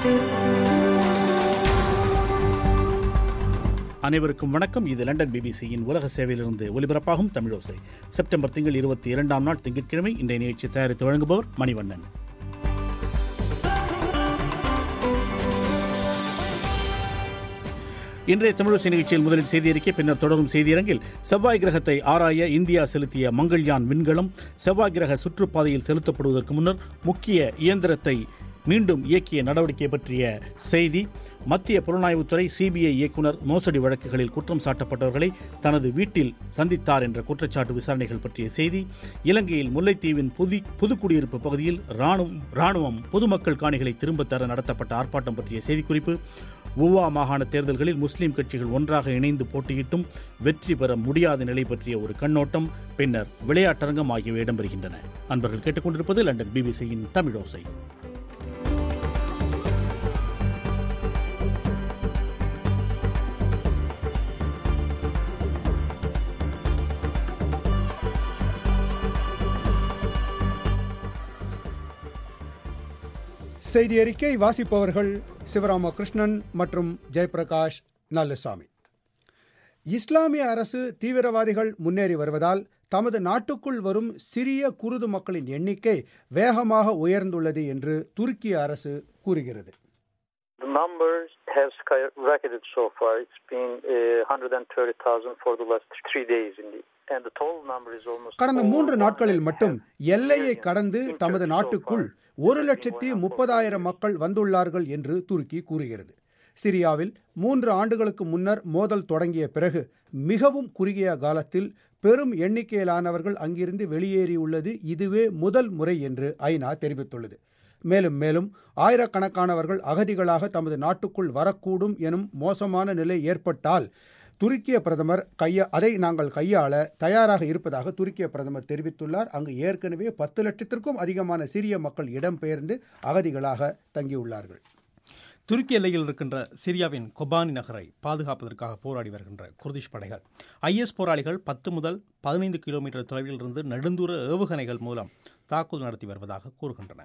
அனைவருக்கும் வணக்கம் இது லண்டன் பிபிசியின் உலக சேவையிலிருந்து ஒலிபரப்பாகும் தமிழோசை செப்டம்பர் திங்கள் இருபத்தி இரண்டாம் நாள் திங்கட்கிழமை இன்றைய நிகழ்ச்சி தயாரித்து வழங்குபவர் மணிவண்ணன் இன்றைய தமிழோசை நிகழ்ச்சியில் முதலில் செய்தி அறிக்கை பின்னர் தொடரும் செய்தியரங்கில் செவ்வாய் கிரகத்தை ஆராய இந்தியா செலுத்திய மங்கள்யான் விண்கலம் செவ்வாய் கிரக சுற்றுப்பாதையில் செலுத்தப்படுவதற்கு முன்னர் முக்கிய இயந்திரத்தை மீண்டும் இயக்கிய நடவடிக்கை பற்றிய செய்தி மத்திய புலனாய்வுத்துறை சிபிஐ இயக்குனர் மோசடி வழக்குகளில் குற்றம் சாட்டப்பட்டவர்களை தனது வீட்டில் சந்தித்தார் என்ற குற்றச்சாட்டு விசாரணைகள் பற்றிய செய்தி இலங்கையில் முல்லைத்தீவின் புதி புதுக்குடியிருப்பு பகுதியில் ராணுவம் ராணுவம் பொதுமக்கள் காணிகளை திரும்பத் தர நடத்தப்பட்ட ஆர்ப்பாட்டம் பற்றிய செய்திக்குறிப்பு உவா மாகாண தேர்தல்களில் முஸ்லிம் கட்சிகள் ஒன்றாக இணைந்து போட்டியிட்டும் வெற்றி பெற முடியாத நிலை பற்றிய ஒரு கண்ணோட்டம் பின்னர் விளையாட்டரங்கம் ஆகியவை இடம்பெறுகின்றன அன்பர்கள் கேட்டுக்கொண்டிருப்பது லண்டன் பிபிசியின் தமிழோசை செய்தி அறிக்கை வாசிப்பவர்கள் சிவராமகிருஷ்ணன் மற்றும் ஜெயபிரகாஷ் நல்லசாமி இஸ்லாமிய அரசு தீவிரவாதிகள் முன்னேறி வருவதால் தமது நாட்டுக்குள் வரும் சிறிய குருது மக்களின் எண்ணிக்கை வேகமாக உயர்ந்துள்ளது என்று துருக்கிய அரசு கூறுகிறது The numbers have skyrocketed so far. It's been uh, 130,000 for the last three days indeed. And the total number is almost கடந்த over மூன்று 1 நாட்களில் million மட்டும் எல்லையை கடந்து in தமது Turkey so நாட்டுக்குள் far. ஒரு லட்சத்தி முப்பதாயிரம் மக்கள் வந்துள்ளார்கள் என்று துருக்கி கூறுகிறது சிரியாவில் மூன்று ஆண்டுகளுக்கு முன்னர் மோதல் தொடங்கிய பிறகு மிகவும் குறுகிய காலத்தில் பெரும் எண்ணிக்கையிலானவர்கள் அங்கிருந்து வெளியேறியுள்ளது இதுவே முதல் முறை என்று ஐநா தெரிவித்துள்ளது மேலும் மேலும் ஆயிரக்கணக்கானவர்கள் அகதிகளாக தமது நாட்டுக்குள் வரக்கூடும் எனும் மோசமான நிலை ஏற்பட்டால் துருக்கிய பிரதமர் கையா அதை நாங்கள் கையாள தயாராக இருப்பதாக துருக்கிய பிரதமர் தெரிவித்துள்ளார் அங்கு ஏற்கனவே பத்து லட்சத்திற்கும் அதிகமான சிரிய மக்கள் இடம்பெயர்ந்து அகதிகளாக தங்கியுள்ளார்கள் துருக்கி எல்லையில் இருக்கின்ற சிரியாவின் கொபானி நகரை பாதுகாப்பதற்காக போராடி வருகின்ற குர்திஷ் படைகள் ஐஎஸ் போராளிகள் பத்து முதல் பதினைந்து கிலோமீட்டர் தொலைவில் இருந்து நெடுந்தூர ஏவுகணைகள் மூலம் தாக்குதல் நடத்தி வருவதாக கூறுகின்றன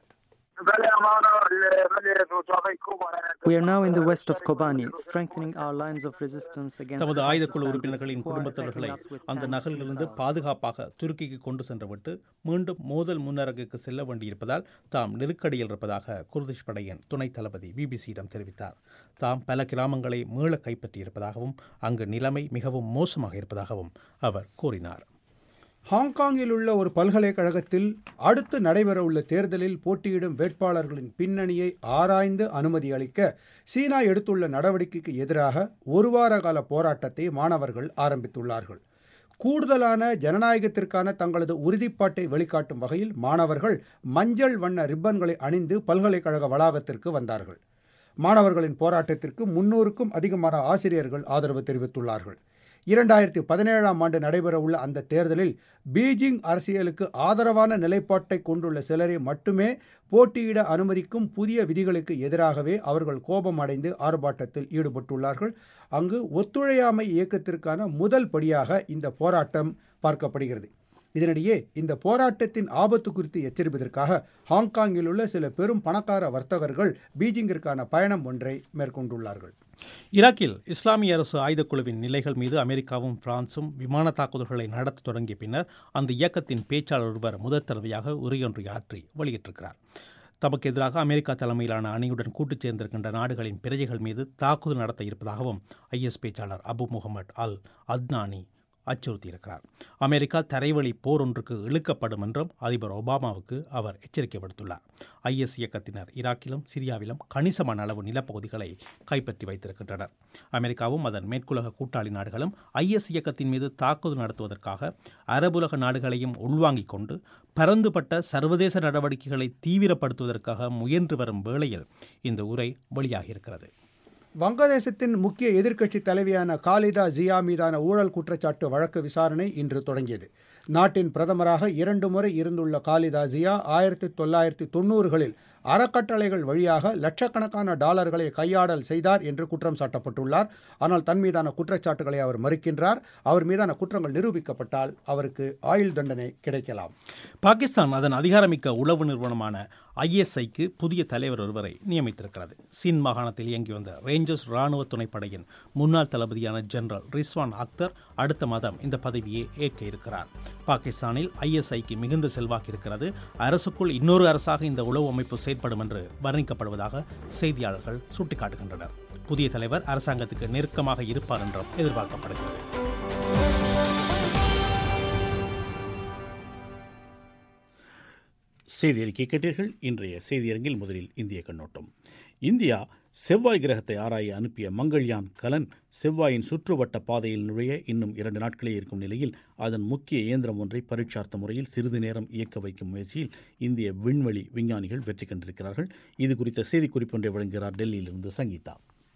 We are now in the west of Kobani, strengthening our lines of resistance against தமது the ஆயுதக்குழு ISIS உறுப்பினர்களின் bandits who are குடும்பத்தினர்களை attacking us with அந்த tanks, நகரிலிருந்து missiles, பாதுகாப்பாக துருக்கிக்கு கொண்டு சென்றுவிட்டு மீண்டும் மோதல் முன்னரங்குக்கு செல்ல வேண்டியிருப்பதால் தாம் நெருக்கடியில் இருப்பதாக குர்திஷ் படையின் துணைத் தளபதி பிபிசியிடம் தெரிவித்தார் தாம் பல கிராமங்களை மீள கைப்பற்றியிருப்பதாகவும் அங்கு நிலைமை மிகவும் மோசமாக இருப்பதாகவும் அவர் கூறினார் ஹாங்காங்கில் உள்ள ஒரு பல்கலைக்கழகத்தில் அடுத்து நடைபெறவுள்ள தேர்தலில் போட்டியிடும் வேட்பாளர்களின் பின்னணியை ஆராய்ந்து அனுமதி அளிக்க சீனா எடுத்துள்ள நடவடிக்கைக்கு எதிராக ஒரு வார கால போராட்டத்தை மாணவர்கள் ஆரம்பித்துள்ளார்கள் கூடுதலான ஜனநாயகத்திற்கான தங்களது உறுதிப்பாட்டை வெளிக்காட்டும் வகையில் மாணவர்கள் மஞ்சள் வண்ண ரிப்பன்களை அணிந்து பல்கலைக்கழக வளாகத்திற்கு வந்தார்கள் மாணவர்களின் போராட்டத்திற்கு முன்னூறுக்கும் அதிகமான ஆசிரியர்கள் ஆதரவு தெரிவித்துள்ளார்கள் இரண்டாயிரத்தி பதினேழாம் ஆண்டு நடைபெறவுள்ள அந்த தேர்தலில் பீஜிங் அரசியலுக்கு ஆதரவான நிலைப்பாட்டை கொண்டுள்ள சிலரை மட்டுமே போட்டியிட அனுமதிக்கும் புதிய விதிகளுக்கு எதிராகவே அவர்கள் கோபம் அடைந்து ஆர்ப்பாட்டத்தில் ஈடுபட்டுள்ளார்கள் அங்கு ஒத்துழையாமை இயக்கத்திற்கான முதல் படியாக இந்த போராட்டம் பார்க்கப்படுகிறது இதனிடையே இந்த போராட்டத்தின் ஆபத்து குறித்து எச்சரிப்பதற்காக ஹாங்காங்கில் உள்ள சில பெரும் பணக்கார வர்த்தகர்கள் பீஜிங்கிற்கான பயணம் ஒன்றை மேற்கொண்டுள்ளார்கள் ஈராக்கில் இஸ்லாமிய அரசு ஆயுதக்குழுவின் நிலைகள் மீது அமெரிக்காவும் பிரான்சும் விமான தாக்குதல்களை நடத்த தொடங்கிய பின்னர் அந்த இயக்கத்தின் பேச்சாளர் ஒருவர் முதற் தடவையாக உரையொன்றை ஆற்றி வெளியிட்டிருக்கிறார் தமக்கு எதிராக அமெரிக்கா தலைமையிலான அணியுடன் கூட்டுச் சேர்ந்திருக்கின்ற நாடுகளின் பிரஜைகள் மீது தாக்குதல் நடத்த இருப்பதாகவும் ஐஎஸ் பேச்சாளர் அபு முகமது அல் அத்னானி அச்சுறுத்தியிருக்கிறார் அமெரிக்கா தரைவழி போர் ஒன்றுக்கு இழுக்கப்படும் என்றும் அதிபர் ஒபாமாவுக்கு அவர் எச்சரிக்கை விடுத்துள்ளார் ஐஎஸ் இயக்கத்தினர் ஈராக்கிலும் சிரியாவிலும் கணிசமான அளவு நிலப்பகுதிகளை கைப்பற்றி வைத்திருக்கின்றனர் அமெரிக்காவும் அதன் மேற்குலக கூட்டாளி நாடுகளும் ஐஎஸ் இயக்கத்தின் மீது தாக்குதல் நடத்துவதற்காக அரபுலக நாடுகளையும் உள்வாங்கிக் கொண்டு பரந்துபட்ட சர்வதேச நடவடிக்கைகளை தீவிரப்படுத்துவதற்காக முயன்று வரும் வேளையில் இந்த உரை வெளியாகியிருக்கிறது வங்கதேசத்தின் முக்கிய எதிர்க்கட்சி தலைவியான காலிதா ஜியா மீதான ஊழல் குற்றச்சாட்டு வழக்கு விசாரணை இன்று தொடங்கியது நாட்டின் பிரதமராக இரண்டு முறை இருந்துள்ள காலிதா ஜியா ஆயிரத்தி தொள்ளாயிரத்தி தொண்ணூறுகளில் அறக்கட்டளைகள் வழியாக லட்சக்கணக்கான டாலர்களை கையாடல் செய்தார் என்று குற்றம் சாட்டப்பட்டுள்ளார் ஆனால் தன் மீதான குற்றச்சாட்டுகளை அவர் மறுக்கின்றார் அவர் மீதான குற்றங்கள் நிரூபிக்கப்பட்டால் அவருக்கு ஆயுள் தண்டனை கிடைக்கலாம் பாகிஸ்தான் அதன் அதிகாரமிக்க உளவு நிறுவனமான ஐஎஸ்ஐக்கு புதிய தலைவர் ஒருவரை நியமித்திருக்கிறது சின் மாகாணத்தில் இயங்கி வந்த ரேஞ்சர்ஸ் ராணுவ துணைப்படையின் முன்னாள் தளபதியான ஜெனரல் ரிஸ்வான் அக்தர் அடுத்த மாதம் இந்த பதவியை ஏற்க இருக்கிறார் பாகிஸ்தானில் ஐஎஸ்ஐக்கு மிகுந்த செல்வாக்கு இருக்கிறது அரசுக்குள் இன்னொரு அரசாக இந்த உளவு அமைப்பு செயற்படும் என்று வர்ணிக்கப்படுவதாக செய்தியாளர்கள் சுட்டிக்காட்டுகின்றனர் புதிய தலைவர் அரசாங்கத்துக்கு நெருக்கமாக இருப்பார் என்றும் எதிர்பார்க்கப்படுகிறது செய்தி அறிக்கை கேட்டீர்கள் இன்றைய செய்தியரங்கில் முதலில் இந்திய கண்ணோட்டம் இந்தியா செவ்வாய் கிரகத்தை ஆராய அனுப்பிய மங்கள்யான் கலன் செவ்வாயின் சுற்றுவட்ட பாதையில் நுழைய இன்னும் இரண்டு நாட்களே இருக்கும் நிலையில் அதன் முக்கிய இயந்திரம் ஒன்றை பரீட்சார்த்த முறையில் சிறிது நேரம் இயக்க வைக்கும் முயற்சியில் இந்திய விண்வெளி விஞ்ஞானிகள் வெற்றி கண்டிருக்கிறார்கள் இது குறித்த செய்திக்குறிப்பு ஒன்றை வழங்குகிறார் டெல்லியிலிருந்து சங்கீதா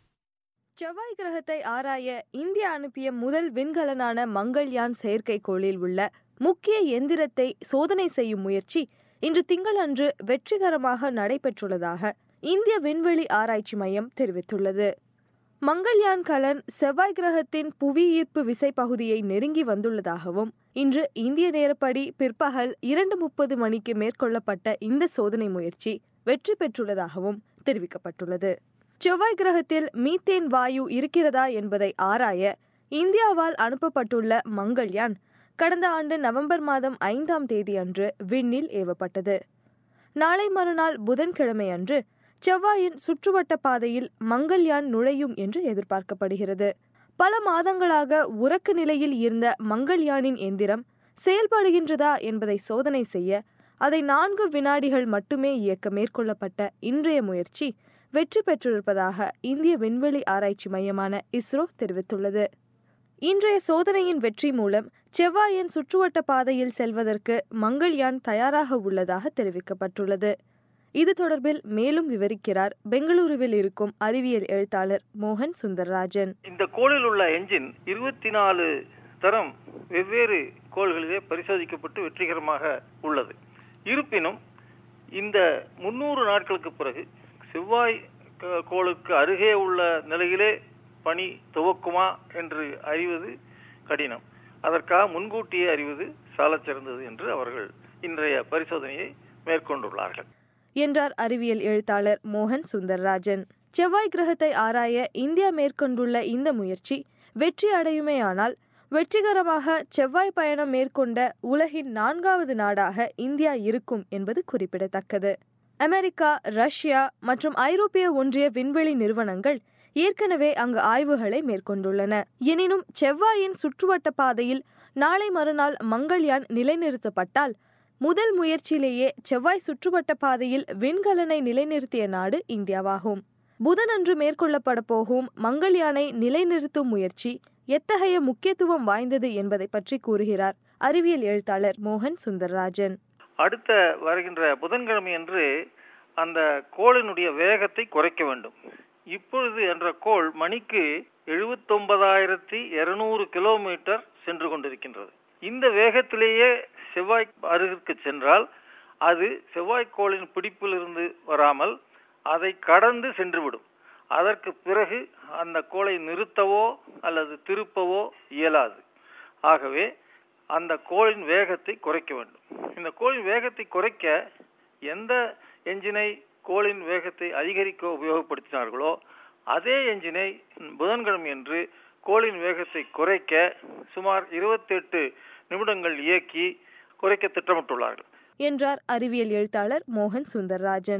செவ்வாய் கிரகத்தை ஆராய இந்தியா அனுப்பிய முதல் விண்கலனான மங்கள்யான் செயற்கைக்கோளில் உள்ள முக்கிய எந்திரத்தை சோதனை செய்யும் முயற்சி இன்று திங்களன்று வெற்றிகரமாக நடைபெற்றுள்ளதாக இந்திய விண்வெளி ஆராய்ச்சி மையம் தெரிவித்துள்ளது மங்கள்யான் கலன் செவ்வாய் கிரகத்தின் புவி ஈர்ப்பு விசை பகுதியை நெருங்கி வந்துள்ளதாகவும் இன்று இந்திய நேரப்படி பிற்பகல் இரண்டு முப்பது மணிக்கு மேற்கொள்ளப்பட்ட இந்த சோதனை முயற்சி வெற்றி பெற்றுள்ளதாகவும் தெரிவிக்கப்பட்டுள்ளது செவ்வாய் கிரகத்தில் மீத்தேன் வாயு இருக்கிறதா என்பதை ஆராய இந்தியாவால் அனுப்பப்பட்டுள்ள மங்கள்யான் கடந்த ஆண்டு நவம்பர் மாதம் ஐந்தாம் தேதி அன்று விண்ணில் ஏவப்பட்டது நாளை மறுநாள் புதன்கிழமை அன்று செவ்வாயின் சுற்றுவட்ட பாதையில் மங்கள்யான் நுழையும் என்று எதிர்பார்க்கப்படுகிறது பல மாதங்களாக உறக்க நிலையில் இருந்த மங்கள்யானின் எந்திரம் செயல்படுகின்றதா என்பதை சோதனை செய்ய அதை நான்கு வினாடிகள் மட்டுமே இயக்க மேற்கொள்ளப்பட்ட இன்றைய முயற்சி வெற்றி பெற்றிருப்பதாக இந்திய விண்வெளி ஆராய்ச்சி மையமான இஸ்ரோ தெரிவித்துள்ளது இன்றைய சோதனையின் வெற்றி மூலம் செவ்வாயின் சுற்றுவட்ட பாதையில் செல்வதற்கு மங்கள்யான் தயாராக உள்ளதாக தெரிவிக்கப்பட்டுள்ளது இது தொடர்பில் மேலும் விவரிக்கிறார் பெங்களூருவில் இருக்கும் அறிவியல் எழுத்தாளர் மோகன் சுந்தர்ராஜன் இந்த கோளில் உள்ள என்ஜின் இருபத்தி நாலு தரம் வெவ்வேறு கோள்களிலே பரிசோதிக்கப்பட்டு வெற்றிகரமாக உள்ளது இருப்பினும் இந்த முன்னூறு நாட்களுக்கு பிறகு செவ்வாய் க- கோளுக்கு அருகே உள்ள நிலையிலே பணி துவக்குமா என்று அறிவது கடினம் அதற்காக முன்கூட்டியே அறிவது சாலச் சிறந்தது என்று அவர்கள் இன்றைய பரிசோதனையை மேற்கொண்டுள்ளார்கள் என்றார் அறிவியல் எழுத்தாளர் மோகன் சுந்தர்ராஜன் செவ்வாய் கிரகத்தை ஆராய இந்தியா மேற்கொண்டுள்ள இந்த முயற்சி வெற்றி அடையுமேயானால் வெற்றிகரமாக செவ்வாய் பயணம் மேற்கொண்ட உலகின் நான்காவது நாடாக இந்தியா இருக்கும் என்பது குறிப்பிடத்தக்கது அமெரிக்கா ரஷ்யா மற்றும் ஐரோப்பிய ஒன்றிய விண்வெளி நிறுவனங்கள் ஏற்கனவே அங்கு ஆய்வுகளை மேற்கொண்டுள்ளன எனினும் செவ்வாயின் சுற்றுவட்ட பாதையில் நாளை மறுநாள் மங்கள்யான் நிலைநிறுத்தப்பட்டால் முதல் முயற்சியிலேயே செவ்வாய் சுற்றுவட்ட பாதையில் விண்கலனை நிலைநிறுத்திய நாடு இந்தியாவாகும் புதனன்று மேற்கொள்ளப்பட போகும் மங்கள்யானை நிலைநிறுத்தும் முயற்சி எத்தகைய முக்கியத்துவம் வாய்ந்தது என்பதை பற்றி கூறுகிறார் அறிவியல் எழுத்தாளர் மோகன் சுந்தர்ராஜன் அடுத்த வருகின்ற புதன்கிழமை அன்று அந்த கோளினுடைய வேகத்தை குறைக்க வேண்டும் இப்பொழுது என்ற கோள் மணிக்கு எழுபத்தொன்பதாயிரத்தி இருநூறு கிலோமீட்டர் சென்று கொண்டிருக்கின்றது இந்த வேகத்திலேயே செவ்வாய் அருகிற்கு சென்றால் அது செவ்வாய் கோளின் பிடிப்பிலிருந்து வராமல் அதை கடந்து சென்றுவிடும் அதற்கு பிறகு அந்த கோளை நிறுத்தவோ அல்லது திருப்பவோ இயலாது ஆகவே அந்த கோளின் வேகத்தை குறைக்க வேண்டும் இந்த கோளின் வேகத்தை குறைக்க எந்த என்ஜினை கோளின் வேகத்தை அதிகரிக்க உபயோகப்படுத்தினார்களோ அதே என்ஜினை புதன்கிழமை அன்று கோளின் வேகத்தை குறைக்க சுமார் 28 நிமிடங்கள் இயக்கி குறைக்க திட்டமிட்டுள்ளார்கள் என்றார் அறிவியல் எழுத்தாளர் மோகன் சுந்தர்ராஜன்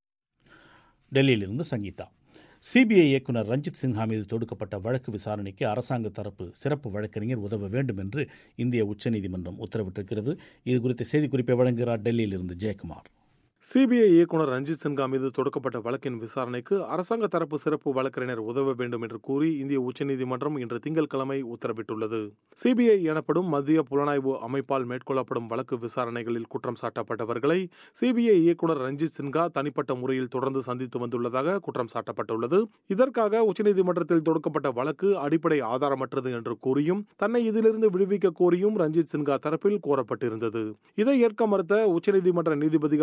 டெல்லியிலிருந்து சங்கீதா சிபிஐ இயக்குனர் ரஞ்சித் சின்ஹா மீது தொடுக்கப்பட்ட வழக்கு விசாரணைக்கு அரசாங்க தரப்பு சிறப்பு வழக்கறிஞர் உதவ வேண்டும் என்று இந்திய உச்சநீதிமன்றம் உத்தரவிட்டிருக்கிறது இது குறித்த செய்திக்குறிப்பை வழங்குகிறார் டெல்லியிலிருந்து ஜெயக்குமார் சிபிஐ இயக்குனர் ரஞ்சித் சின்ஹா மீது தொடுக்கப்பட்ட வழக்கின் விசாரணைக்கு அரசாங்க தரப்பு சிறப்பு வழக்கறிஞர் உதவ வேண்டும் என்று கூறி இந்திய உச்சநீதிமன்றம் இன்று திங்கட்கிழமை உத்தரவிட்டுள்ளது சிபிஐ எனப்படும் மத்திய புலனாய்வு அமைப்பால் மேற்கொள்ளப்படும் வழக்கு விசாரணைகளில் குற்றம் சாட்டப்பட்டவர்களை சிபிஐ இயக்குனர் ரஞ்சித் சின்ஹா தனிப்பட்ட முறையில் தொடர்ந்து சந்தித்து வந்துள்ளதாக குற்றம் சாட்டப்பட்டுள்ளது இதற்காக உச்சநீதிமன்றத்தில் தொடுக்கப்பட்ட வழக்கு அடிப்படை ஆதாரமற்றது என்று கூறியும் தன்னை இதிலிருந்து விடுவிக்க கோரியும் ரஞ்சித் சின்ஹா தரப்பில் கோரப்பட்டிருந்தது இதை ஏற்க மறுத்த உச்சநீதிமன்ற நீதிபதிகள் ஹெச் எல்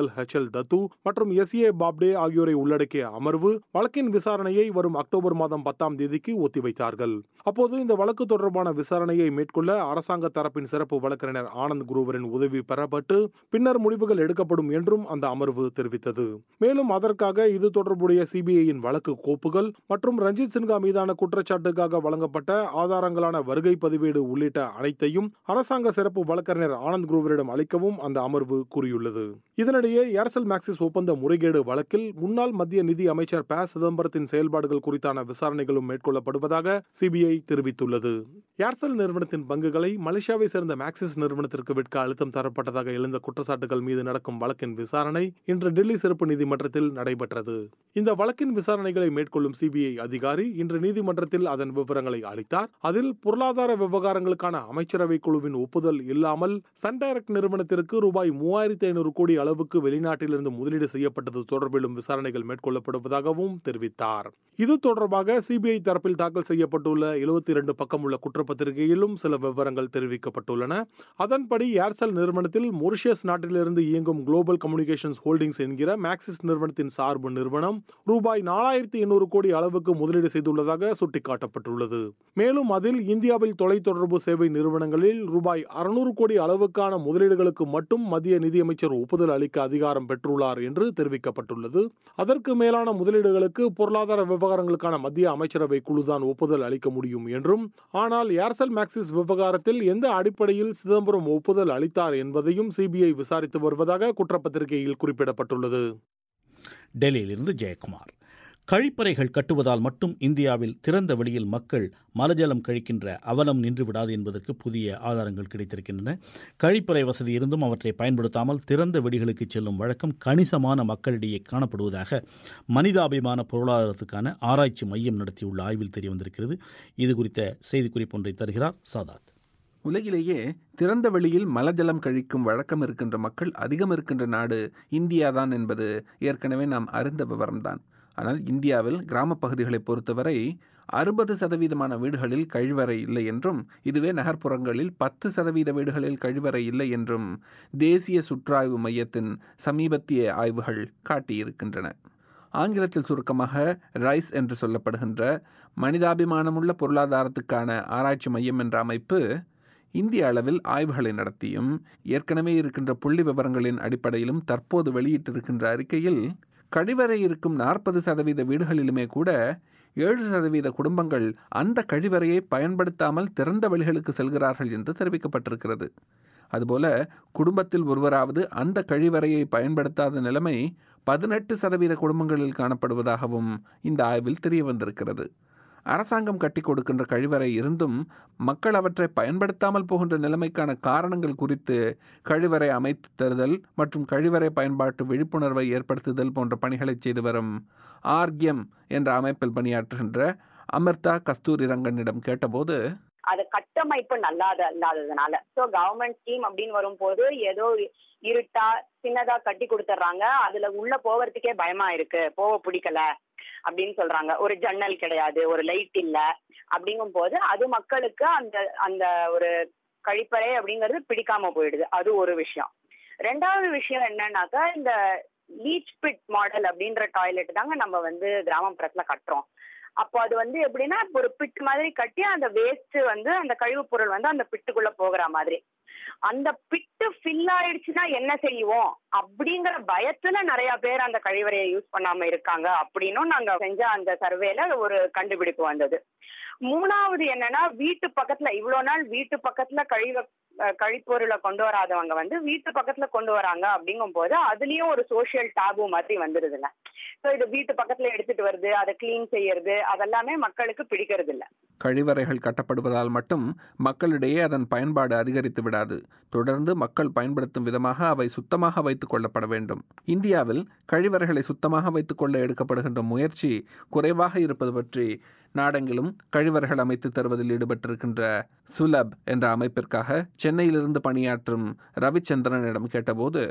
எல் தத்து மற்றும் எஸ் ஏ பாப்டே ஆகியோரை உள்ளடக்கிய அமர்வு வழக்கின் விசாரணையை வரும் அக்டோபர் மாதம் பத்தாம் தேதிக்கு ஒத்திவைத்தார்கள் அப்போது இந்த வழக்கு தொடர்பான விசாரணையை மேற்கொள்ள அரசாங்க தரப்பின் சிறப்பு வழக்கறிஞர் ஆனந்த் குருவரின் உதவி பெறப்பட்டு பின்னர் முடிவுகள் எடுக்கப்படும் என்றும் அந்த அமர்வு தெரிவித்தது மேலும் அதற்காக இது தொடர்புடைய சிபிஐயின் வழக்கு கோப்புகள் மற்றும் ரஞ்சித் சின்ஹா மீதான குற்றச்சாட்டுக்காக வழங்கப்பட்ட ஆதாரங்களான வருகை பதிவேடு உள்ளிட்ட அனைத்தையும் அரசாங்க சிறப்பு வழக்கறிஞர் ஆனந்த் குரோவரிடம் அளிக்கவும் அந்த அமர்வு கூறியுள்ளது இதனிடையே ஏர்செல் மேக்சிஸ் ஒப்பந்த முறைகேடு வழக்கில் முன்னாள் மத்திய நிதி அமைச்சர் ப சிதம்பரத்தின் செயல்பாடுகள் குறித்தான விசாரணைகளும் மேற்கொள்ளப்படுவதாக சிபிஐ தெரிவித்துள்ளது ஏர்செல் நிறுவனத்தின் பங்குகளை மலேசியாவை சேர்ந்த மேக்சிஸ் நிறுவனத்திற்கு விற்க அழுத்தம் தரப்பட்டதாக எழுந்த குற்றச்சாட்டுகள் மீது நடக்கும் வழக்கின் விசாரணை இன்று டெல்லி சிறப்பு நீதிமன்றத்தில் நடைபெற்றது இந்த வழக்கின் விசாரணைகளை மேற்கொள்ளும் சிபிஐ அதிகாரி இன்று நீதிமன்றத்தில் அதன் விவரங்களை அளித்தார் அதில் பொருளாதார விவகாரங்களுக்கான அமைச்சரவை குழுவின் ஒப்புதல் இல்லாமல் சன் டைரக்ட் நிறுவனத்திற்கு ரூபாய் மூவாயிரத்தி ஐநூறு கோடி அளவுக்கு வெளிநாட்டிலிருந்து முதலீடு செய்யப்பட்டது தொடர்பிலும் விசாரணைகள் மேற்கொள்ளப்படுவதாகவும் தெரிவித்தார் இது தொடர்பாக சிபிஐ தரப்பில் தாக்கல் செய்யப்பட்டுள்ள எழுபத்தி இரண்டு பக்கம் உள்ள குற்றப்பத்திரிகையிலும் சில விவரங்கள் தெரிவிக்கப்பட்டுள்ளன அதன்படி ஏர்செல் நிறுவனத்தில் மொரிஷியஸ் நாட்டிலிருந்து இயங்கும் குளோபல் கம்யூனிகேஷன்ஸ் ஹோல்டிங்ஸ் என்கிற மேக்சிஸ் நிறுவனத்தின் சார்பு நிறுவனம் ரூபாய் நாலாயிரத்தி எண்ணூறு கோடி அளவுக்கு முதலீடு செய்துள்ளதாக சுட்டிக்காட்டப்பட்டுள்ளது மேலும் அதில் இந்தியாவில் தொலைத்தொடர்பு சேவை நிறுவனங்களில் ரூபாய் அறுநூறு கோடி அளவுக்கான முதலீடுகளுக்கு மட்டும் மத்திய நிதியமைச்சர் ஒப்புதல் அளிக்க அதிகாரம் பெற்றுள்ளார் என்று தெரிவிக்கப்பட்டுள்ளது அதற்கு மேலான முதலீடுகளுக்கு பொருளாதார விவகாரங்களுக்கான மத்திய அமைச்சரவை குழுதான் ஒப்புதல் அளிக்க முடியும் என்றும் ஆனால் ஏர்செல் மேக்சிஸ் விவகாரத்தில் எந்த அடிப்படையில் சிதம்பரம் ஒப்புதல் அளித்தார் என்பதையும் சிபிஐ விசாரித்து வருவதாக குற்றப்பத்திரிகையில் குறிப்பிடப்பட்டுள்ளது டெல்லியிலிருந்து ஜெயக்குமார் கழிப்பறைகள் கட்டுவதால் மட்டும் இந்தியாவில் திறந்த வெளியில் மக்கள் மலஜலம் கழிக்கின்ற அவலம் நின்று விடாது என்பதற்கு புதிய ஆதாரங்கள் கிடைத்திருக்கின்றன கழிப்பறை வசதி இருந்தும் அவற்றை பயன்படுத்தாமல் திறந்த வெடிகளுக்கு செல்லும் வழக்கம் கணிசமான மக்களிடையே காணப்படுவதாக மனிதாபிமான பொருளாதாரத்துக்கான ஆராய்ச்சி மையம் நடத்தியுள்ள ஆய்வில் தெரிய வந்திருக்கிறது இது குறித்த செய்திக்குறிப்பு ஒன்றை தருகிறார் சாதாத் உலகிலேயே திறந்த வெளியில் மலஜலம் கழிக்கும் வழக்கம் இருக்கின்ற மக்கள் அதிகம் இருக்கின்ற நாடு இந்தியாதான் என்பது ஏற்கனவே நாம் அறிந்த விவரம்தான் ஆனால் இந்தியாவில் கிராமப் பகுதிகளை பொறுத்தவரை அறுபது சதவீதமான வீடுகளில் கழிவறை இல்லை என்றும் இதுவே நகர்ப்புறங்களில் பத்து சதவீத வீடுகளில் கழிவறை இல்லை என்றும் தேசிய சுற்றாய்வு மையத்தின் சமீபத்திய ஆய்வுகள் காட்டியிருக்கின்றன ஆங்கிலத்தில் சுருக்கமாக ரைஸ் என்று சொல்லப்படுகின்ற மனிதாபிமானமுள்ள பொருளாதாரத்துக்கான ஆராய்ச்சி மையம் என்ற அமைப்பு இந்திய அளவில் ஆய்வுகளை நடத்தியும் ஏற்கனவே இருக்கின்ற புள்ளி விவரங்களின் அடிப்படையிலும் தற்போது வெளியிட்டிருக்கின்ற அறிக்கையில் கழிவறை இருக்கும் நாற்பது சதவீத வீடுகளிலுமே கூட ஏழு சதவீத குடும்பங்கள் அந்த கழிவறையை பயன்படுத்தாமல் திறந்த வழிகளுக்கு செல்கிறார்கள் என்று தெரிவிக்கப்பட்டிருக்கிறது அதுபோல குடும்பத்தில் ஒருவராவது அந்த கழிவறையை பயன்படுத்தாத நிலைமை பதினெட்டு சதவீத குடும்பங்களில் காணப்படுவதாகவும் இந்த ஆய்வில் தெரிய வந்திருக்கிறது அரசாங்கம் கட்டி கொடுக்கின்ற கழிவறை இருந்தும் மக்கள் அவற்றை பயன்படுத்தாமல் போகின்ற நிலைமைக்கான காரணங்கள் குறித்து கழிவறை அமைத்து தருதல் மற்றும் கழிவறை பயன்பாட்டு விழிப்புணர்வை ஏற்படுத்துதல் போன்ற பணிகளை செய்து வரும் ஆர்கியம் என்ற அமைப்பில் பணியாற்றுகின்ற அமிர்தா கஸ்தூரி ரங்கனிடம் கேட்டபோது அது கட்டமைப்பு நல்லாத இல்லாததுனால ஸோ கவர்மெண்ட் ஸ்கீம் அப்படின்னு வரும்போது ஏதோ இருட்டா சின்னதா கட்டி கொடுத்துட்றாங்க அதுல உள்ள போகிறதுக்கே பயமா இருக்கு போக பிடிக்கல அப்படின்னு சொல்றாங்க ஒரு ஜன்னல் கிடையாது ஒரு லைட் இல்ல அப்படிங்கும் போது அது மக்களுக்கு அந்த அந்த ஒரு கழிப்பறை அப்படிங்கிறது பிடிக்காம போயிடுது அது ஒரு விஷயம் ரெண்டாவது விஷயம் என்னன்னாக்கா இந்த லீச் பிட் மாடல் அப்படின்ற டாய்லெட் தாங்க நம்ம வந்து கிராமப்புறத்துல கட்டுறோம் அப்போ அது வந்து எப்படின்னா ஒரு பிட் மாதிரி கட்டி அந்த வேஸ்ட் வந்து அந்த கழிவுப் பொருள் வந்து அந்த பிட்டுக்குள்ள போகிற மாதிரி அந்த பிட்டு ஃபில் ஆயிடுச்சுன்னா என்ன செய்வோம் அப்படிங்கிற பயத்துல நிறைய பேர் அந்த கழிவறையை யூஸ் பண்ணாம இருக்காங்க அப்படின்னும் நாங்க செஞ்ச அந்த சர்வேல ஒரு கண்டுபிடிப்பு வந்தது மூணாவது என்னன்னா வீட்டு பக்கத்துல இவ்வளவு நாள் வீட்டு பக்கத்துல கழிவ கழிப்பொருளை கொண்டு வராதவங்க வந்து வீட்டு பக்கத்துல கொண்டு வராங்க அப்படிங்கும் போது அதுலயும் ஒரு சோசியல் டாபு மாதிரி வந்துருதுங்க ஸோ இது வீட்டு பக்கத்துல எடுத்துட்டு வருது அதை கிளீன் செய்யறது அதெல்லாமே மக்களுக்கு பிடிக்கிறது இல்ல கழிவறைகள் கட்டப்படுவதால் மட்டும் மக்களிடையே அதன் பயன்பாடு அதிகரித்து விடாது தொடர்ந்து மக்கள் பயன்படுத்தும் விதமாக அவை சுத்தமாக வைத்துக் கொள்ளப்பட வேண்டும் இந்தியாவில் கழிவறைகளை சுத்தமாக வைத்துக் கொள்ள எடுக்கப்படுகின்ற முயற்சி குறைவாக இருப்பது பற்றி நாடெங்கிலும் கழிவறைகள் அமைத்து தருவதில் ஈடுபட்டிருக்கின்ற சுலப் என்ற அமைப்பிற்காக சென்னையிலிருந்து பணியாற்றும் ரவிச்சந்திரனிடம் கேட்டபோது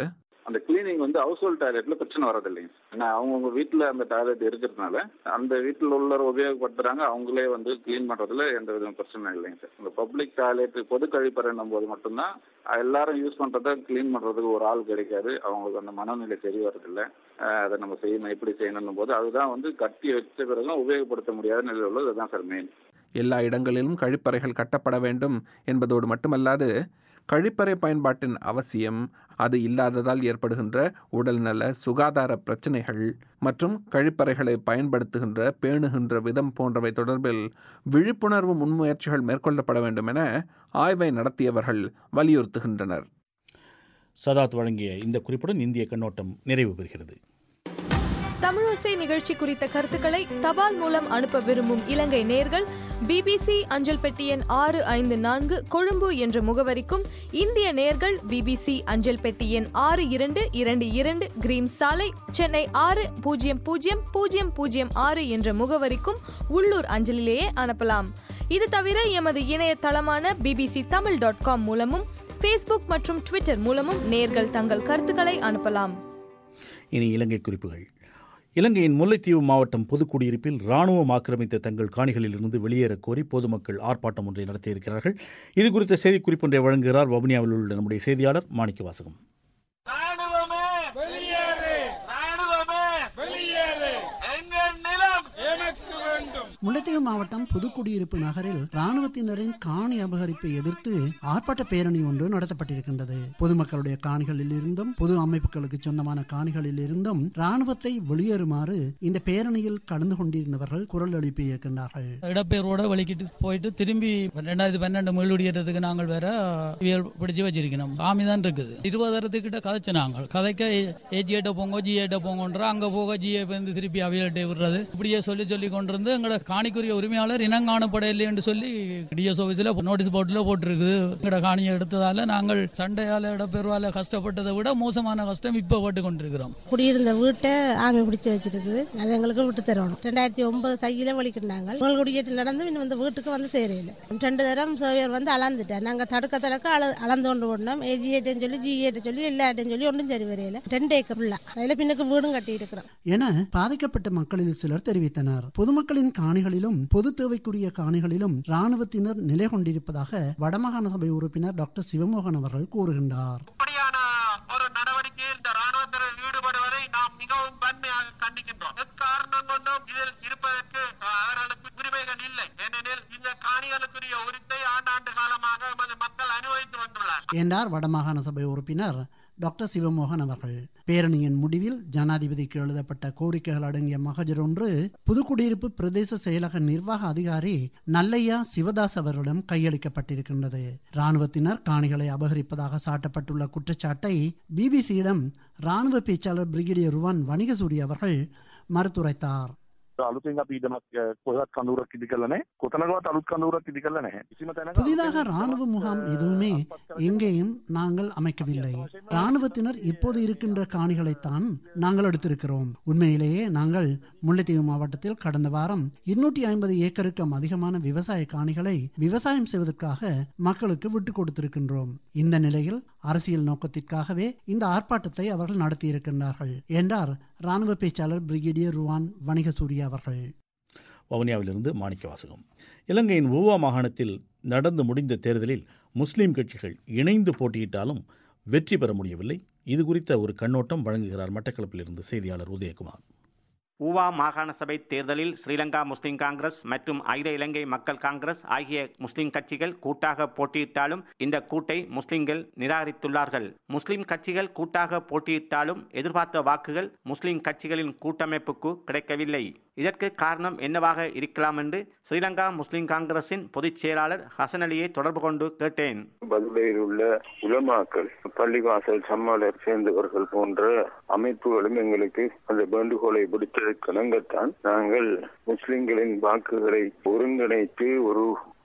அந்த கிளீனிங் வந்து ஹவுஸ் ஹோல்ட் டாய்லெட்ல பிரச்சனை வரதில்லைங்க ஏன்னா அவங்கவுங்க வீட்டில் அந்த டாய்லெட் இருக்கிறதுனால அந்த வீட்டில் உள்ள உபயோகப்படுத்துறாங்க அவங்களே வந்து கிளீன் பண்றதுல எந்த வித பிரச்சனை இல்லைங்க சார் இந்த பப்ளிக் டாய்லெட் பொது கழிப்பறைன்னும் போது மட்டும்தான் எல்லாரும் யூஸ் பண்றத கிளீன் பண்றதுக்கு ஒரு ஆள் கிடைக்காது அவங்களுக்கு அந்த மனநிலை தெரிய வரதில்ல அதை நம்ம செய்யணும் எப்படி செய்யணும் போது அதுதான் வந்து கட்டி வச்ச பிறகு உபயோகப்படுத்த முடியாத நிலையில் உள்ளது அதுதான் சார் மெயின் எல்லா இடங்களிலும் கழிப்பறைகள் கட்டப்பட வேண்டும் என்பதோடு மட்டுமல்லாது கழிப்பறை பயன்பாட்டின் அவசியம் அது இல்லாததால் ஏற்படுகின்ற உடல்நல சுகாதார பிரச்சனைகள் மற்றும் கழிப்பறைகளை பயன்படுத்துகின்ற பேணுகின்ற விதம் போன்றவை தொடர்பில் விழிப்புணர்வு முன்முயற்சிகள் மேற்கொள்ளப்பட வேண்டும் என ஆய்வை நடத்தியவர்கள் வலியுறுத்துகின்றனர் சதாத் வழங்கிய இந்த குறிப்புடன் இந்திய கண்ணோட்டம் நிறைவு பெறுகிறது தமிழோசை நிகழ்ச்சி குறித்த கருத்துக்களை தபால் மூலம் அனுப்ப விரும்பும் இலங்கை நேர்கள் பிபிசி அஞ்சல் பெட்டி எண் ஆறு ஐந்து நான்கு கொழும்பு என்ற முகவரிக்கும் இந்திய நேர்கள் பிபிசி அஞ்சல் பெட்டி எண் ஆறு இரண்டு இரண்டு இரண்டு கிரீம் சாலை சென்னை ஆறு பூஜ்ஜியம் பூஜ்ஜியம் பூஜ்ஜியம் பூஜ்ஜியம் ஆறு என்ற முகவரிக்கும் உள்ளூர் அஞ்சலிலேயே அனுப்பலாம் இது தவிர எமது இணையதளமான பிபிசி தமிழ் டாட் காம் மூலமும் ஃபேஸ்புக் மற்றும் ட்விட்டர் மூலமும் நேர்கள் தங்கள் கருத்துக்களை அனுப்பலாம் இனி இலங்கை குறிப்புகள் இலங்கையின் முல்லைத்தீவு மாவட்டம் பொதுக்குடியிருப்பில் ராணுவம் ஆக்கிரமித்த தங்கள் காணிகளிலிருந்து வெளியேறக் கோரி பொதுமக்கள் ஆர்ப்பாட்டம் ஒன்றை நடத்தியிருக்கிறார்கள் இது குறித்த செய்திக்குறிப்பு ஒன்றை வழங்குகிறார் வவுனியாவில் உள்ள நம்முடைய செய்தியாளர் மாணிக்க வாசகம் முல்லைத்தீவு மாவட்டம் புதுக்குடியிருப்பு நகரில் ராணுவத்தினரின் காணி அபகரிப்பை எதிர்த்து ஆர்ப்பாட்ட பேரணி ஒன்று நடத்தப்பட்டிருக்கின்றது பொதுமக்களுடைய காணிகளில் இருந்தும் பொது அமைப்புகளுக்கு சொந்தமான காணிகளில் இருந்தும் ராணுவத்தை வெளியேறுமாறு இந்த பேரணியில் கலந்து கொண்டிருந்தவர்கள் குரல் எழுப்பி இருக்கின்றார்கள் இடப்பெயர்வோட வலிக்கிட்டு போயிட்டு திரும்பி ரெண்டாயிரத்தி பன்னெண்டு மீளுடியறதுக்கு நாங்கள் வேற இவியல் பிடிச்சு வச்சிருக்கணும் சாமி தான் இருக்குது இருபதாயிரத்துக்கிட்ட கதைச்சு நாங்கள் கதைக்க ஏஜிஏட்ட போங்க ஜிஏட்ட போங்கன்ற அங்க போக ஜிஏ வந்து திருப்பி அவியல்கிட்ட விடுறது இப்படியே சொல்லி சொல்லி கொண்டிருந்து எங்களோட காணிக்குரிய உரிமையாளர் இனங்காணப்படவில்லை என்று சொல்லி டிஎஸ் ஆஃபீஸில் நோட்டீஸ் போர்டில் போட்டிருக்குது எங்களோட காணியை எடுத்ததால நாங்கள் சண்டையால இடப்பெருவால கஷ்டப்பட்டதை விட மோசமான கஷ்டம் இப்போ பட்டு கொண்டிருக்கிறோம் குடியிருந்த வீட்டை ஆமி பிடிச்சி வச்சிருக்குது அது எங்களுக்கு விட்டு தரணும் ரெண்டாயிரத்தி ஒன்பது தையில வலிக்கிட்டாங்க உங்கள் குடியேற்றம் நடந்து இன்னும் இந்த வீட்டுக்கு வந்து சேரையில் ரெண்டு தரம் சேவையர் வந்து அளந்துட்டேன் நாங்கள் தடுக்க தடுக்க அள அளந்து கொண்டு போனோம் ஏஜிஏட்டும் சொல்லி ஜிஏட்டும் சொல்லி எல்லாட்டும் சொல்லி ஒன்றும் சரி வரையில ரெண்டு ஏக்கர் ஃபுல்லா அதில் பின்னுக்கு வீடும் கட்டி இருக்கிறோம் என பாதிக்கப்பட்ட மக்களில் சிலர் தெரிவித்தனர் பொதுமக்களின் காணிகளிலும் பொது தேவைக்குரிய காணிகளிலும் ராணுவத்தினர் நிலை கொண்டிருப்பதாக வடமாகாண சபை உறுப்பினர் டாக்டர் சிவமோகன் அவர்கள் கூறுகின்றார் ஒரு நடவடிக்கையில் இந்த ராணுவத்தினர் ஈடுபடுவதை நாம் மிகவும் வன்மையாக கண்டிக்கின்றோம் எக்காரணம் கொண்டும் இதில் இருப்பதற்கு அவர்களுக்கு உரிமைகள் இல்லை ஏனெனில் இந்த காணிகளுக்குரிய உரிமை ஆண்டாண்டு காலமாக எமது மக்கள் அனுபவித்து வந்துள்ளார் என்றார் வடமாகாண சபை உறுப்பினர் டாக்டர் சிவமோகன் அவர்கள் பேரணியின் முடிவில் ஜனாதிபதிக்கு எழுதப்பட்ட கோரிக்கைகள் அடங்கிய மகஜர் ஒன்று புதுக்குடியிருப்பு பிரதேச செயலக நிர்வாக அதிகாரி நல்லையா சிவதாஸ் அவர்களிடம் கையளிக்கப்பட்டிருக்கின்றது ராணுவத்தினர் காணிகளை அபகரிப்பதாக சாட்டப்பட்டுள்ள குற்றச்சாட்டை பிபிசியிடம் ராணுவ பேச்சாளர் பிரிகேடியர் ருவான் வணிகசூரி அவர்கள் மறுத்துரைத்தார் අලුතින් අපි ඉඩමක් කොහෙවත් කඳුරක් ඉදි කරලා නැහැ. කොතනකවත් අලුත් කඳුරක් ඉදි කරලා නැහැ. කිසිම තැනක புதிதாக ராணுவ முகாம் எதுவுமே எங்கேயும் நாங்கள் அமைக்கவில்லை ராணுவத்தினர் இப்போது இருக்கின்ற காணிகளைத்தான் நாங்கள் எடுத்திருக்கிறோம் உண்மையிலேயே நாங்கள் முல்லைத்தீவு மாவட்டத்தில் கடந்த வாரம் இருநூற்றி ஐம்பது ஏக்கருக்கும் அதிகமான விவசாய காணிகளை விவசாயம் செய்வதற்காக மக்களுக்கு விட்டு கொடுத்திருக்கின்றோம் இந்த நிலையில் அரசியல் நோக்கத்திற்காகவே இந்த ஆர்ப்பாட்டத்தை அவர்கள் நடத்தியிருக்கின்றார்கள் என்றார் ராணுவ பேச்சாளர் பிரிகேடியர் ருவான் வணிகசூரிய அவர்கள் வவுனியாவிலிருந்து மாணிக்க வாசகம் இலங்கையின் ஊவா மாகாணத்தில் நடந்து முடிந்த தேர்தலில் முஸ்லீம் கட்சிகள் இணைந்து போட்டியிட்டாலும் வெற்றி பெற முடியவில்லை இது குறித்த ஒரு கண்ணோட்டம் வழங்குகிறார் மட்டக்களப்பிலிருந்து செய்தியாளர் உதயகுமார் ஊவா மாகாண சபை தேர்தலில் ஸ்ரீலங்கா முஸ்லிம் காங்கிரஸ் மற்றும் அகில இலங்கை மக்கள் காங்கிரஸ் ஆகிய முஸ்லிம் கட்சிகள் கூட்டாக போட்டியிட்டாலும் இந்த கூட்டை முஸ்லிம்கள் நிராகரித்துள்ளார்கள் முஸ்லிம் கட்சிகள் கூட்டாக போட்டியிட்டாலும் எதிர்பார்த்த வாக்குகள் முஸ்லிம் கட்சிகளின் கூட்டமைப்புக்கு கிடைக்கவில்லை இதற்கு காரணம் என்னவாக இருக்கலாம் என்று ஸ்ரீலங்கா முஸ்லிம் காங்கிரசின் பொதுச் செயலாளர் ஹசன் அலியை தொடர்பு கொண்டு கேட்டேன் பதுளையில் உள்ள உலமாக்கள் பள்ளிவாசல் சம்மாளர் சேர்ந்தவர்கள் போன்ற அமைப்புகளும் எங்களுக்கு அந்த வேண்டுகோளை விடுத்ததற்கிணங்கத்தான் நாங்கள் முஸ்லிம்களின் வாக்குகளை ஒருங்கிணைத்து ஒரு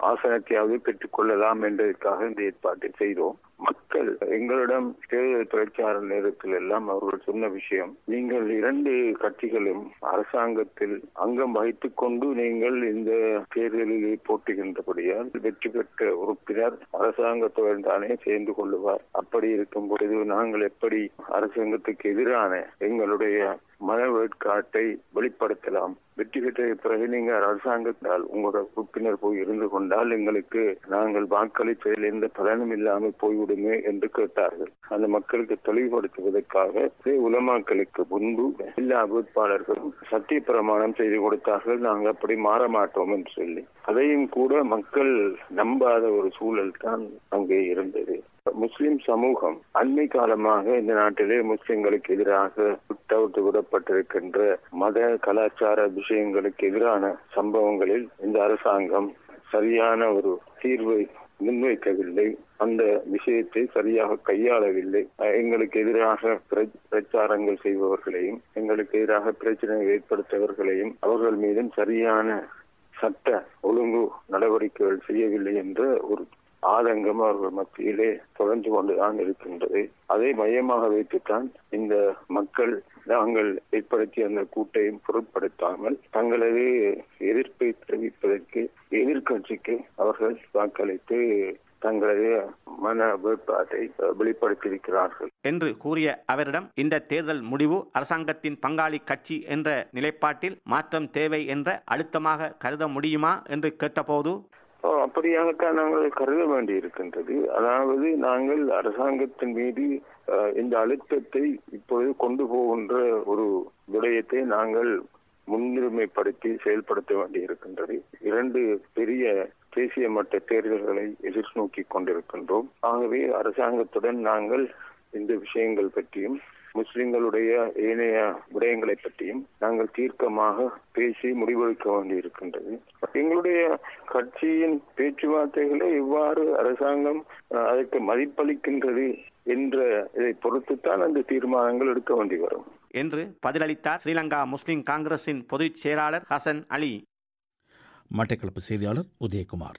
ஆசனத்தையாவது பெற்றுக் கொள்ளலாம் என்பதற்காக இந்த ஏற்பாட்டை செய்தோம் மக்கள் எங்களிடம் தேர்தல் பிரச்சார நேரத்தில் எல்லாம் அவர்கள் சொன்ன விஷயம் நீங்கள் இரண்டு கட்சிகளும் அரசாங்கத்தில் அங்கம் வகித்துக் கொண்டு நீங்கள் இந்த தேர்தலில் போட்டுகின்றபடியால் வெற்றி பெற்ற உறுப்பினர் அரசாங்கத்துடன் தானே சேர்ந்து கொள்ளுவார் அப்படி இருக்கும் பொழுது நாங்கள் எப்படி அரசாங்கத்துக்கு எதிரான எங்களுடைய மன வேட்காட்டை வெளிப்படுத்தலாம் வெற்றி பெற்ற பிறகு நீங்கள் அரசாங்கத்தால் உங்களோட உறுப்பினர் போய் இருந்து கொண்டால் எங்களுக்கு நாங்கள் வாக்களித்ததில் எந்த பலனும் இல்லாமல் போய்விடுமே என்று கேட்டார்கள் அந்த மக்களுக்கு தெளிவுபடுத்துவதற்காக உலமாக்களுக்கு முன்பு எல்லா வேட்பாளர்களும் சத்திய பிரமாணம் செய்து கொடுத்தார்கள் நாங்கள் அப்படி மாற மாட்டோம் என்று சொல்லி அதையும் கூட மக்கள் நம்பாத ஒரு சூழல் தான் அங்கே இருந்தது முஸ்லிம் சமூகம் அண்மை காலமாக இந்த நாட்டிலே முஸ்லிம்களுக்கு எதிராக விட்டவிட்டு விடப்பட்டிருக்கின்ற மத கலாச்சார விஷயங்களுக்கு எதிரான சம்பவங்களில் இந்த அரசாங்கம் சரியான ஒரு தீர்வை முன்வைக்கவில்லை அந்த விஷயத்தை சரியாக கையாளவில்லை எங்களுக்கு எதிராக பிரச்சாரங்கள் செய்பவர்களையும் எங்களுக்கு எதிராக பிரச்சனை ஏற்படுத்தவர்களையும் அவர்கள் மீதும் சரியான சட்ட ஒழுங்கு நடவடிக்கைகள் செய்யவில்லை என்ற ஒரு ஆதங்கம் அவர்கள் மத்தியிலே தொடர்ந்து கொண்டுதான் இருக்கின்றது அதை மையமாக வைத்துத்தான் இந்த மக்கள் நாங்கள் ஏற்படுத்திய அந்த கூட்டையும் பொருட்படுத்தாமல் தங்களது எதிர்ப்பை தெரிவிப்பதற்கு எதிர்கட்சிக்கு அவர்கள் வாக்களித்து தங்களது மன வேட்பாட்டை வெளிப்படுத்தியிருக்கிறார்கள் என்று கூறிய அவரிடம் இந்த தேர்தல் முடிவு அரசாங்கத்தின் பங்காளி கட்சி என்ற நிலைப்பாட்டில் மாற்றம் தேவை என்ற அழுத்தமாக கருத முடியுமா என்று கேட்டபோது அப்படியாகத்தான் நாங்கள் கருத வேண்டி இருக்கின்றது அதாவது நாங்கள் அரசாங்கத்தின் மீது இந்த அழுத்தத்தை இப்பொழுது கொண்டு போகின்ற ஒரு விடயத்தை நாங்கள் முன்னுரிமைப்படுத்தி செயல்படுத்த வேண்டி இருக்கின்றது இரண்டு பெரிய தேசிய மட்ட தேர்தல்களை எதிர்நோக்கி கொண்டிருக்கின்றோம் ஆகவே அரசாங்கத்துடன் நாங்கள் இந்த விஷயங்கள் பற்றியும் முஸ்லிம்களுடைய ஏனைய விடயங்களை பற்றியும் நாங்கள் தீர்க்கமாக பேசி முடிவெடுக்க வேண்டி இருக்கின்றது எங்களுடைய கட்சியின் பேச்சுவார்த்தைகளை எவ்வாறு அரசாங்கம் அதற்கு மதிப்பளிக்கின்றது என்ற இதை பொறுத்துத்தான் அந்த தீர்மானங்கள் எடுக்க வேண்டி வரும் என்று பதிலளித்தார் ஸ்ரீலங்கா முஸ்லிம் காங்கிரசின் பொதுச் செயலாளர் ஹசன் அலி மட்டக்களப்பு செய்தியாளர் உதயகுமார்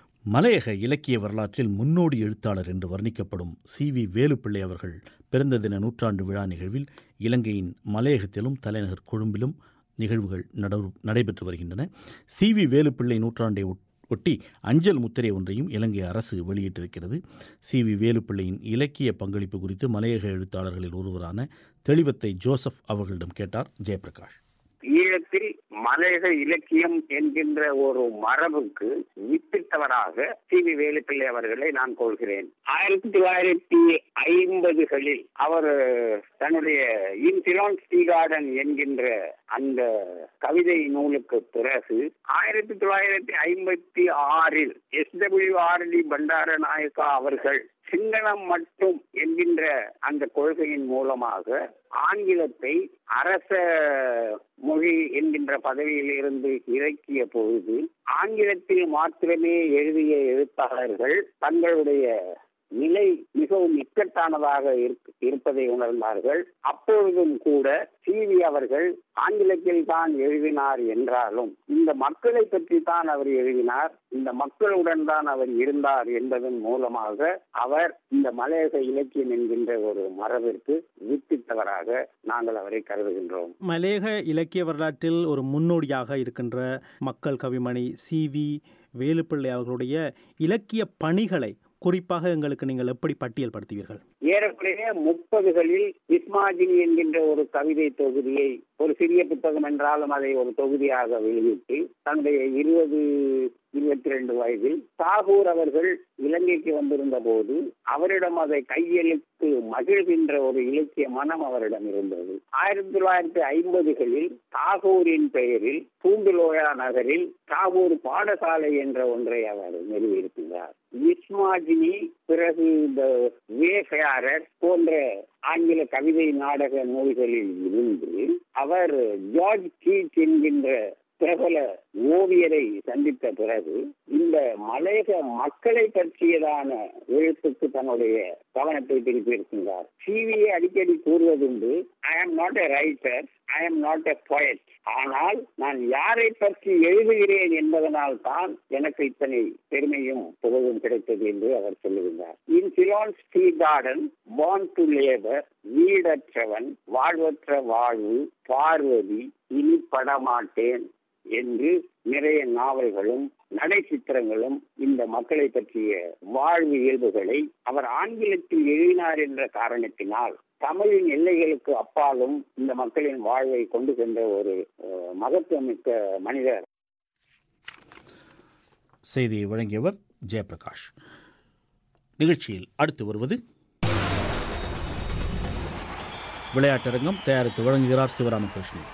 மலையக இலக்கிய வரலாற்றில் முன்னோடி எழுத்தாளர் என்று வர்ணிக்கப்படும் சி வி வேலுப்பிள்ளை அவர்கள் பிறந்த தின நூற்றாண்டு விழா நிகழ்வில் இலங்கையின் மலையகத்திலும் தலைநகர் கொழும்பிலும் நிகழ்வுகள் நடைபெற்று வருகின்றன சி வி வேலுப்பிள்ளை நூற்றாண்டை ஒட்டி அஞ்சல் முத்திரை ஒன்றையும் இலங்கை அரசு வெளியிட்டிருக்கிறது சி வி வேலுப்பிள்ளையின் இலக்கிய பங்களிப்பு குறித்து மலையக எழுத்தாளர்களில் ஒருவரான தெளிவத்தை ஜோசப் அவர்களிடம் கேட்டார் ஜெயபிரகாஷ் ஈழத்தில் மலையக இலக்கியம் என்கின்ற ஒரு மரபுக்கு வித்திட்டவராக சி வி வேலுப்பிள்ளை அவர்களை நான் கொள்கிறேன் ஆயிரத்தி தொள்ளாயிரத்தி ஐம்பதுகளில் அவர் தன்னுடைய இன் சிலான் ஸ்ரீகார்டன் என்கின்ற அந்த கவிதை நூலுக்கு பிறகு ஆயிரத்தி தொள்ளாயிரத்தி ஐம்பத்தி ஆறில் S W R D Bandaranaike அவர்கள் சிங்களம் மட்டும் என்கின்ற அந்த கொள்கையின் மூலமாக ஆங்கிலத்தை அரச மொழி என்கின்ற பதவியில் இருந்து இறக்கிய பொழுது ஆங்கிலத்தில் மாத்திரமே எழுதிய எழுத்தாளர்கள் தங்களுடைய நிலை மிகவும் இக்கட்டானதாக இருப்பதை உணர்ந்தார்கள் அப்பொழுதும் கூட சிவி அவர்கள் ஆங்கிலத்தில் தான் எழுதினார் என்றாலும் இந்த மக்களை பற்றி தான் அவர் எழுதினார் இந்த மக்களுடன் தான் அவர் இருந்தார் என்பதன் மூலமாக அவர் இந்த மலையக இலக்கியம் என்கின்ற ஒரு மரபிற்கு வித்திட்டவராக நாங்கள் அவரை கருதுகின்றோம் மலையக இலக்கிய வரலாற்றில் ஒரு முன்னோடியாக இருக்கின்ற மக்கள் கவிமணி சி வி வேலுப்பிள்ளை அவர்களுடைய இலக்கிய பணிகளை குறிப்பாக எங்களுக்கு நீங்கள் எப்படி பட்டியல் படுத்துவீர்கள் ஏறக்குறைய முப்பதுகளில் இஸ்மாஜினி என்கின்ற ஒரு கவிதை தொகுதியை ஒரு சிறிய புத்தகம் என்றாலும் அதை ஒரு தொகுதியாக வெளியிட்டு தன்னுடைய இருபது இருபத்தி ரெண்டு வயதில் தாகூர் அவர்கள் இலங்கைக்கு வந்திருந்த போது அவரிடம் அதை கையெழுத்து மகிழ்கின்ற ஒரு இலக்கிய மனம் அவரிடம் இருந்தது ஆயிரத்தி தொள்ளாயிரத்தி ஐம்பதுகளில் தாகூரின் பெயரில் பூண்டுலோயா நகரில் தாகூர் பாடசாலை என்ற ஒன்றை அவர் நிறுவியிருக்கிறார் விஸ்மாஜினி பிறகு இந்த வேஃபேரர் போன்ற ஆங்கில கவிதை நாடக நூல்களில் இருந்து அவர் ஜார்ஜ் கீச் என்கின்ற பிரபல ஓவியரை சந்தித்த பிறகு இந்த மலையக மக்களை பற்றியதான எழுத்துக்கு தன்னுடைய கவனத்தை திருப்பி இருக்கின்றார் சிவியை அடிக்கடி கூறுவதுண்டு I am not a writer I am not a poet ஆனால் நான் யாரை பற்றி எழுதுகிறேன் என்பதனால் தான் எனக்கு இத்தனை பெருமையும் புகழும் கிடைத்தது என்று அவர் சொல்லுகின்றார் in Ceylon's tea garden born to labour வீடற்றவன் வாழ்வற்ற வாழ்வு பார்வதி இனி படமாட்டேன் என்று நிறைய நாவல்களும் நடை சித்திரங்களும் இந்த மக்களை பற்றிய வாழ்வு இயல்புகளை அவர் ஆங்கிலத்தில் எழுதினார் என்ற காரணத்தினால் தமிழின் எல்லைகளுக்கு அப்பாலும் இந்த மக்களின் வாழ்வை கொண்டு சென்ற ஒரு அஹ், மகத்துவமிக்க மனிதர் செய்தியை வழங்கியவர் ஜெயபிரகாஷ் நிகழ்ச்சியில் அடுத்து வருவது விளையாட்டரங்கம் தயாரித்து வழங்குகிறார் சிவராமகிருஷ்ணன்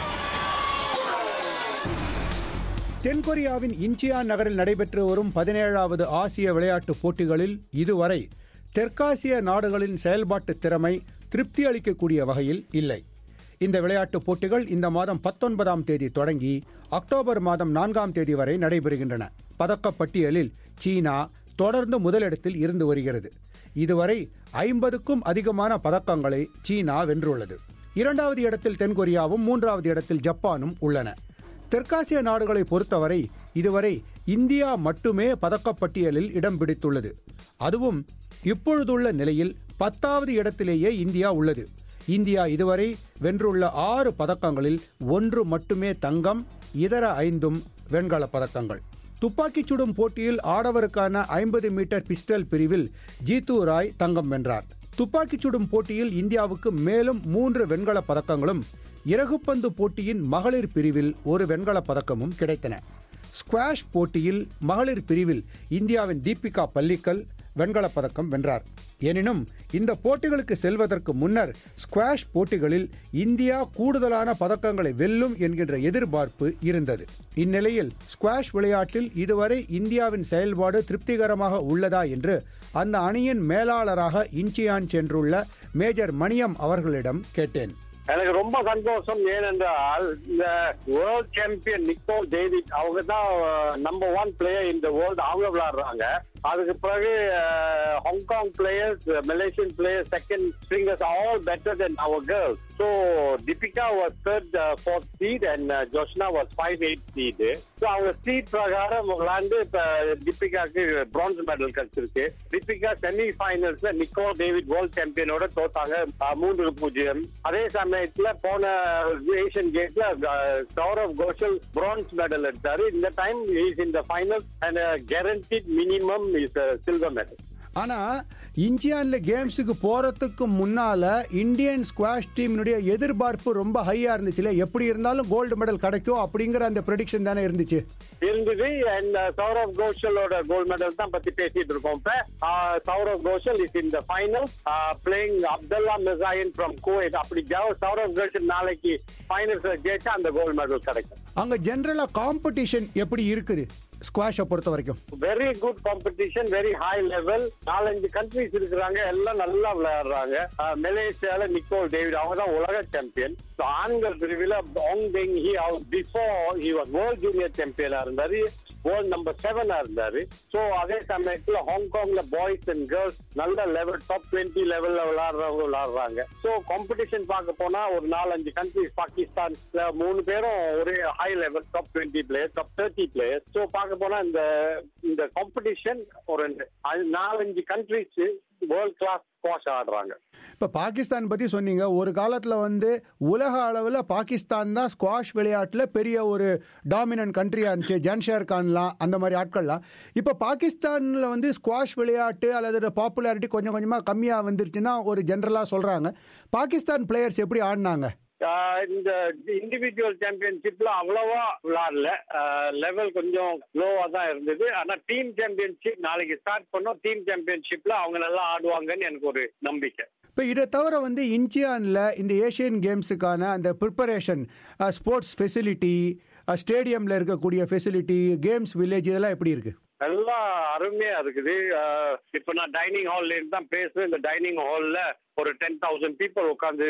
தென்கொரியாவின் இன்ச்சியான் நகரில் நடைபெற்று வரும் பதினேழாவது ஆசிய விளையாட்டுப் போட்டிகளில் இதுவரை தெற்காசிய நாடுகளின் செயல்பாட்டு திறமை திருப்தி அளிக்கக்கூடிய வகையில் இல்லை இந்த விளையாட்டுப் போட்டிகள் இந்த மாதம் பத்தொன்பதாம் தேதி தொடங்கி அக்டோபர் மாதம் நான்காம் தேதி வரை நடைபெறுகின்றன பதக்கப் பட்டியலில் சீனா தொடர்ந்து முதலிடத்தில் இருந்து வருகிறது இதுவரை ஐம்பதுக்கும் அதிகமான பதக்கங்களை சீனா வென்றுள்ளது இரண்டாவது இடத்தில் தென்கொரியாவும் மூன்றாவது இடத்தில் ஜப்பானும் உள்ளன தெற்காசிய நாடுகளை பொறுத்தவரை இதுவரை இந்தியா மட்டுமே பதக்கப்பட்டியலில் இடம் பிடித்துள்ளது அதுவும் இப்பொழுதுள்ள நிலையில் பத்தாவது இடத்திலேயே இந்தியா உள்ளது இந்தியா இதுவரை வென்றுள்ள ஆறு பதக்கங்களில் ஒன்று மட்டுமே தங்கம் இதர ஐந்தும் வெண்கலப் பதக்கங்கள் துப்பாக்கிச் சுடும் போட்டியில் ஆடவருக்கான ஐம்பது மீட்டர் பிஸ்டல் பிரிவில் ஜீத்து ராய் தங்கம் வென்றார் துப்பாக்கிச் சுடும் போட்டியில் இந்தியாவுக்கு மேலும் மூன்று வெண்கலப் பதக்கங்களும் இறகுப்பந்து போட்டியின் மகளிர் பிரிவில் ஒரு வெண்கலப் பதக்கமும் கிடைத்தன ஸ்குவாஷ் போட்டியில் மகளிர் பிரிவில் இந்தியாவின் தீபிகா பல்லிக்கல் வெண்கலப் பதக்கம் வென்றார் எனினும் இந்த போட்டிகளுக்கு செல்வதற்கு முன்னர் ஸ்குவாஷ் போட்டிகளில் இந்தியா கூடுதலான பதக்கங்களை வெல்லும் என்கின்ற எதிர்பார்ப்பு இருந்தது இந்நிலையில் ஸ்குவாஷ் விளையாட்டில் இதுவரை இந்தியாவின் செயல்பாடு திருப்திகரமாக உள்ளதா என்று அந்த அணியின் மேலாளராக இன்ச்சியான் சென்றுள்ள மேஜர் மணியம் அவர்களிடம் கேட்டேன் எனக்கு ரொம்ப சந்தோஷம் ஏனென்றால் இந்த வேர்ல்ட் சாம்பியன் நிக்கோ டேவிட் அவங்க தான் நம்பர் ஒன் பிளேயர் இந்த வேர்ல்டு அவங்க விளையாடுறாங்க அதுக்கு பிறகு Hong Kong players Malaysian players second stringers all better then our girls so Dipika was third fourth seed and Joshna was five eight seed so அவங்க சீட் பிரகாரம் விளையாண்டு இப்போ டிபிகாக்கு பிரான்ஸ் மெடல் கிடைச்சிருக்கு டிபிகா செமி ஃபைனல்ஸ்ல நிக்கோ டேவிட் வேர்ல்ட் சாம்பியனோட தோத்தாங்க அஹ், மூன்று பூஜ்ஜியம் அதே சமயத்துல போன ஏஷியன் கேம்ஸ்ல சௌரவ் கோஷல் பிரான்ஸ் மெடல் எடுத்தாரு இந்த time is in the final and guaranteed minimum is silver medal ஆனா இந்தியான்ல கேம்ஸுக்கு போறதுக்கு முன்னால இந்தியன் ஸ்குவாஷ் டீமினுடைய எதிர்பார்ப்பு ரொம்ப ஹையா இருந்துச்சுல எப்படி இருந்தாலும் கோல்டு மெடல் கிடைக்கும் அப்படிங்கிற அந்த ப்ரெடிக்ஷன் தானே இருந்துச்சு இருந்தது அண்ட் சௌரவ் கோஷலோட கோல்ட் மெடல் தான் பத்தி பேசிட்டு இருக்கோம் இப்ப Uh, Saurav Ghosal is in the final playing Abdullah Mezayen from Kuwait அப்படி ஜா- சௌரவ் கோஷல் நாளைக்கு ஃபைனல்ஸ் ஜெயிச்சா அந்த கோல்ட் மெடல் கிடைக்கும் அங்க ஜெனரலா காம்படிஷன் எப்படி இருக்குது ஸ்குவாஷை பொறுத்த வரைக்கும் very good competition very high level நாலஞ்சு கண்ட்ரிஸ் இருக்கிறாங்க எல்லாம் நல்லா விளையாடுறாங்க அஹ், மலேசியால நிக்கோல் டேவிட் அவங்க தான் உலக சாம்பியன் ஆண்கள் பிரிவில் ஆங் பெங் he before he was world junior சாம்பியனா இருந்தாரு வேர்ல்ட் நம்பர் செவனா இருந்தாரு ஸோ அதே சமயத்துல ஹாங்காங்ல பாய்ஸ் அண்ட் கேர்ள்ஸ் நல்ல லெவல் டாப் டுவெண்ட்டி லெவல்ல விளையாடுறவங்க விளையாடுறாங்க ஸோ காம்படிஷன் பார்க்க போனா ஒரு நாலஞ்சு கண்ட்ரிஸ் பாகிஸ்தான்ல மூணு பேரும் ஒரே high level top twenty player top thirty player so பார்க்க போனா இந்த இந்த காம்படிஷன் ஒரு அ- நாலஞ்சு கண்ட்ரிஸ் வேர்ல்ட் கிளாஸ் ஸ்குவாஷ் ஆடுறாங்க இப்போ பாகிஸ்தான் பற்றி சொன்னீங்க ஒரு காலத்தில் வந்து உலக அளவில் பாகிஸ்தான் தான் ஸ்குவாஷ் விளையாட்டில் பெரிய ஒரு டாமினன்ட் கண்ட்ரியாக இருந்துச்சு ஜன்ஷேர் கான்லாம் அந்த மாதிரி ஆட்கள்லாம் இப்போ பாகிஸ்தானில் வந்து ஸ்குவாஷ் விளையாட்டு அல்லது பாப்புலாரிட்டி கொஞ்சம் கொஞ்சமாக கம்மியாக வந்துருச்சுன்னா ஒரு ஜென்ரலாக சொல்கிறாங்க பாகிஸ்தான் பிளேயர்ஸ் எப்படி ஆடினாங்க ஆஹ் இந்த இண்டிவிஜுவல் சாம்பியன்ஷிப்ல அவ்வளவா விளையாடல லெவல் கொஞ்சம் லோவா தான் இருந்தது ஆனா டீம் சாம்பியன்ஷிப் நாளைக்கு ஸ்டார்ட் பண்ணோம் டீம் சாம்பியன்ஷிப்ல அவங்க நல்லா ஆடுவாங்கன்னு எனக்கு ஒரு நம்பிக்கை இப்போ இதை தவிர வந்து இன்ச்சியானில் இந்த ஏஷியன் கேம்ஸுக்கான அந்த ப்ரிப்பரேஷன் ஸ்போர்ட்ஸ் ஃபெசிலிட்டி ஸ்டேடியமில் இருக்கக்கூடிய ஃபெசிலிட்டி கேம்ஸ் வில்லேஜ் இதெல்லாம் எப்படி இருக்குது எல்லாம் அருமையா இருக்குது ஆஹ் இப்ப நான் டைனிங் ஹால்ல இருந்து தான் பேசுறேன் இந்த டைனிங் ஹால்ல ஒரு டென் தௌசண்ட் பீப்புள் உட்காந்து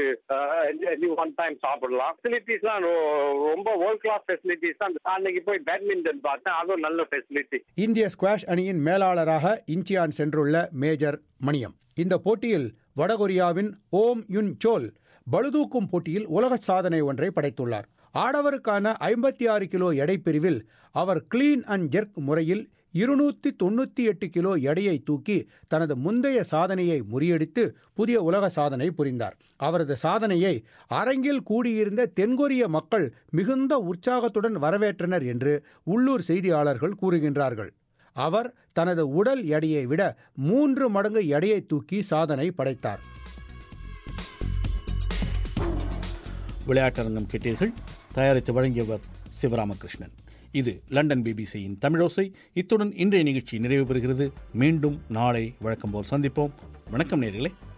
ஒன் டைம் சாப்பிடலாம் ஃபெசிலிட்டிஸ்லாம் ரொம்ப வேர்ல்ட் கிளாஸ் ஃபெசிலிட்டிஸ் தான் அன்னைக்கு போய் பேட்மிண்டன் பார்த்தேன் அதுவும் நல்ல ஃபெசிலிட்டி இந்திய ஸ்குவாஷ் அணியின் மேலாளராக இன்ச்சியான் சென்றுள்ள மேஜர் மணியம் இந்த போட்டியில் வடகொரியாவின் ஓம் யுன் சோல் பளுதூக்கும் போட்டியில் உலக சாதனை ஒன்றை படைத்துள்ளார் ஆடவருக்கான ஐம்பத்தி ஆறு கிலோ எடை பிரிவில் அவர் கிளீன் அண்ட் ஜெர்க் முறையில் இருநூத்தி தொண்ணூற்றி எட்டு கிலோ எடையை தூக்கி தனது முந்தைய சாதனையை முறியடித்து புதிய உலக சாதனை புரிந்தார் அவரது சாதனையை அரங்கில் கூடியிருந்த தென்கொரிய மக்கள் மிகுந்த உற்சாகத்துடன் வரவேற்றனர் என்று உள்ளூர் செய்தியாளர்கள் கூறுகின்றார்கள் அவர் தனது உடல் எடையை விட மூன்று மடங்கு எடையை தூக்கி சாதனை படைத்தார் விளையாட்டரங்கம் கேட்டீர்கள் தயாரித்து வழங்கியவர் சிவராமகிருஷ்ணன் இது லண்டன் பிபிசியின் தமிழோசை இத்துடன் இன்றைய நிகழ்ச்சி நிறைவு பெறுகிறது மீண்டும் நாளை வழக்கம் போல் சந்திப்போம் வணக்கம் நேர்களே